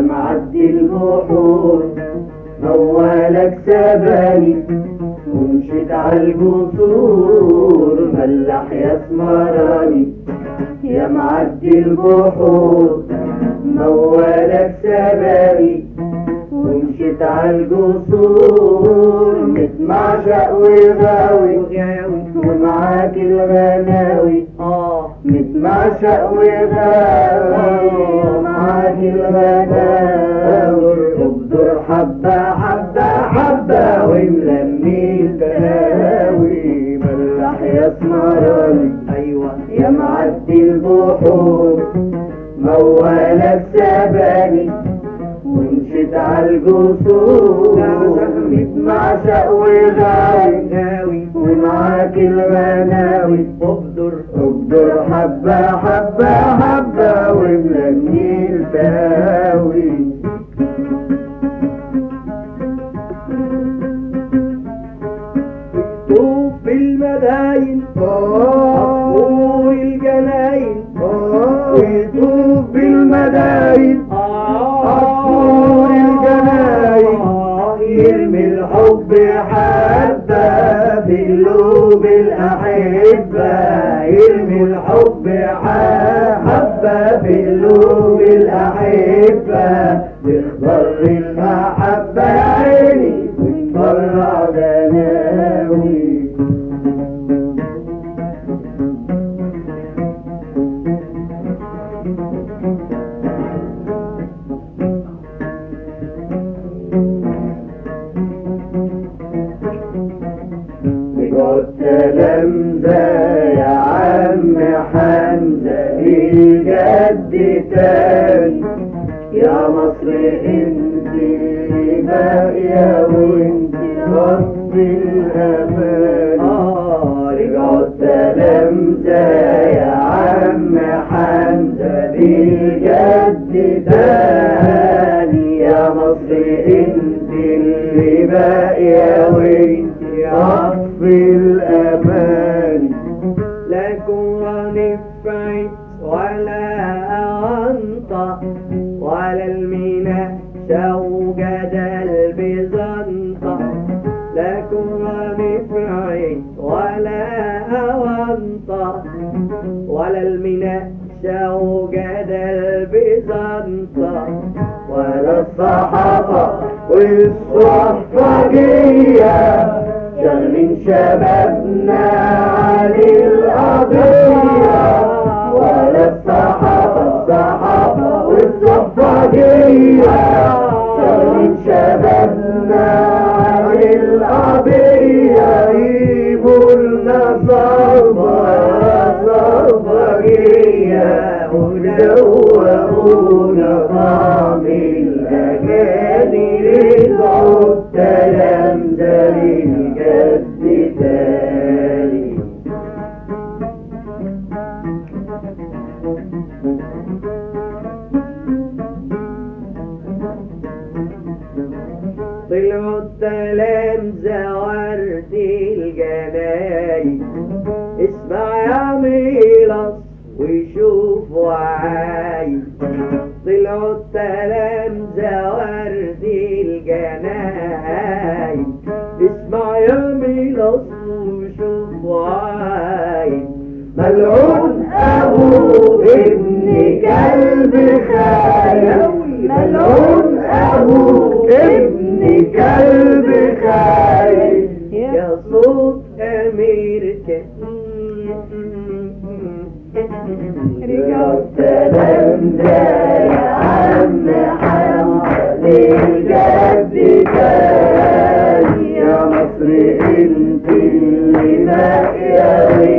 معدي البحور موالك سباني ومشيت عالقصور ملح يا اسمراني يا معدي البحور موالك سباني ومشيت عالقصور متمعشق وغاوي ومعاك الغناوي اه متمعشق وغاوي ومعاك الغناوي ابدر حبة حبة حبة وملمي البلاوي ملح يا اسمراني ايوه يا معدي البحور موالك سباني ومشيت عالقصور متمعشق وغاوي ناوي ومعاك الغناوي ابدر اقدر حبة حبة حبة وملني الباوي طوف في المداين عصفور الجناين ويطوف بالمداين عصفور الجناين يرمي الحب حبة في قلوب الأحبة يرمي الحب حبة في قلوب الأحبة تخضر المحبة يا عيني وتفرع غناوي رجعت تلامذة يا عم حمزة الجد تاني يا مصر انت باقية وانت رب الامان اه رجعت تلامذة يا عم حمزة الجد تاني يا مصر انت اللي باقية وانت رب الامان لا كورة نفعت ولا أنطة ولا المينا شوجد البيزنطة لا كورة نفعت ولا أنطة ولا المينا شوجد البيزنطة ولا الصحابة والصحفجية شغلين شبابنا على القضية ولا الصحابة الصحابة والصحفجية شغلين شبابنا على القضية يجيبولنا صربة صربجية ودوقونا طعم الأغاني رجعوا التلامذة للجد تاني طلعوا التلامذة ورد الجناين اسمع يا ميلص وشوف وعاي طلعوا التلامذة ورد الجناين اسمع يا ميلص وشوف وعاي ملعون أبو ابن كلب خايف ملعون أبو ابن كلب خايف يا صوت أميركا رجعت تلامذة يا عم حمد الجد تاني يا مصر انت اللي باقية